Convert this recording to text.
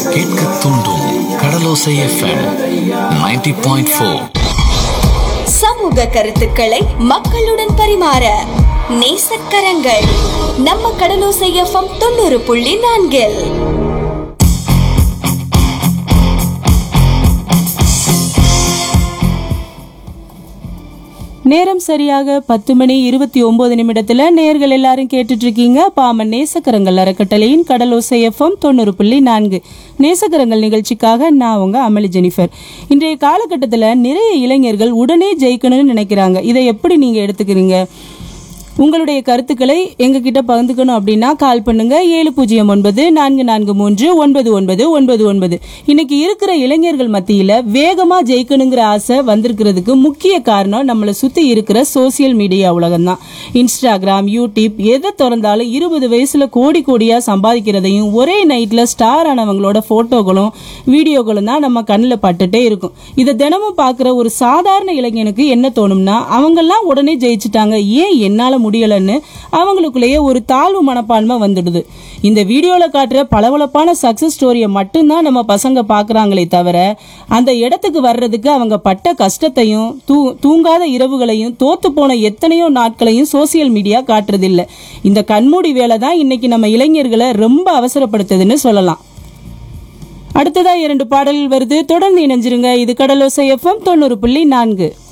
கேட்க தூண்டும் கடலோசை FM 90.4 point four சமூக கருத்துக்களை மக்களுடன் பரிமாற நேசக்கரங்கள் நம்ம கடலோசை எஃப்எம் தொண்ணூறு புள்ளி நான்கில் நேரம் சரியாக பத்து மணி இருபத்தி ஒன்பது நிமிடத்துல நேர்கள் எல்லாரும் கேட்டுட்டு இருக்கீங்க பாமன் நேசக்கரங்கள் அறக்கட்டளையின் கடலோசை எஃப்எம் தொண்ணூறு புள்ளி நான்கு நேசக்கரங்கள் நிகழ்ச்சிக்காக நான் உங்க அமளி ஜெனிஃபர் இன்றைய காலகட்டத்தில் நிறைய இளைஞர்கள் உடனே ஜெயிக்கணும்னு நினைக்கிறாங்க இதை எப்படி நீங்க எடுத்துக்கிறீங்க உங்களுடைய கருத்துக்களை எங்ககிட்ட பகிர்ந்துக்கணும் அப்படின்னா கால் பண்ணுங்க ஏழு பூஜ்ஜியம் ஒன்பது நான்கு நான்கு மூன்று ஒன்பது ஒன்பது ஒன்பது ஒன்பது இன்னைக்கு இருக்கிற இளைஞர்கள் மத்தியில வேகமா ஜெயிக்கணுங்கிற ஆசை வந்திருக்கிறதுக்கு முக்கிய காரணம் நம்மளை சுத்தி இருக்கிற சோசியல் மீடியா உலகம் தான் இன்ஸ்டாகிராம் யூடியூப் எதை திறந்தாலும் இருபது வயசுல கோடி கோடியா சம்பாதிக்கிறதையும் ஒரே நைட்ல ஸ்டார் ஆனவங்களோட போட்டோகளும் வீடியோகளும் தான் நம்ம கண்ணில் பட்டுட்டே இருக்கும் இதை தினமும் பார்க்குற ஒரு சாதாரண இளைஞனுக்கு என்ன தோணும்னா அவங்கெல்லாம் உடனே ஜெயிச்சிட்டாங்க ஏன் என்னால முடியலன்னு அவங்களுக்குள்ளேயே ஒரு தாழ்வு மனப்பான்மை வந்துடுது இந்த வீடியோல காட்டுற பளபளப்பான சக்சஸ் ஸ்டோரியை மட்டும்தான் நம்ம பசங்க பார்க்கறாங்களே தவிர அந்த இடத்துக்கு வர்றதுக்கு அவங்க பட்ட கஷ்டத்தையும் தூ தூங்காத இரவுகளையும் தோத்து போன எத்தனையோ நாட்களையும் சோசியல் மீடியா காட்டுறதில்ல இந்த கண்மூடி வேலை தான் இன்னைக்கு நம்ம இளைஞர்களை ரொம்ப அவசரப்படுத்துதுன்னு சொல்லலாம் அடுத்ததா இரண்டு பாடல்கள் வருது தொடர்ந்து இணைஞ்சிருங்க இது கடலோசை எஃப்எம் தொண்ணூறு புள்ளி நான்கு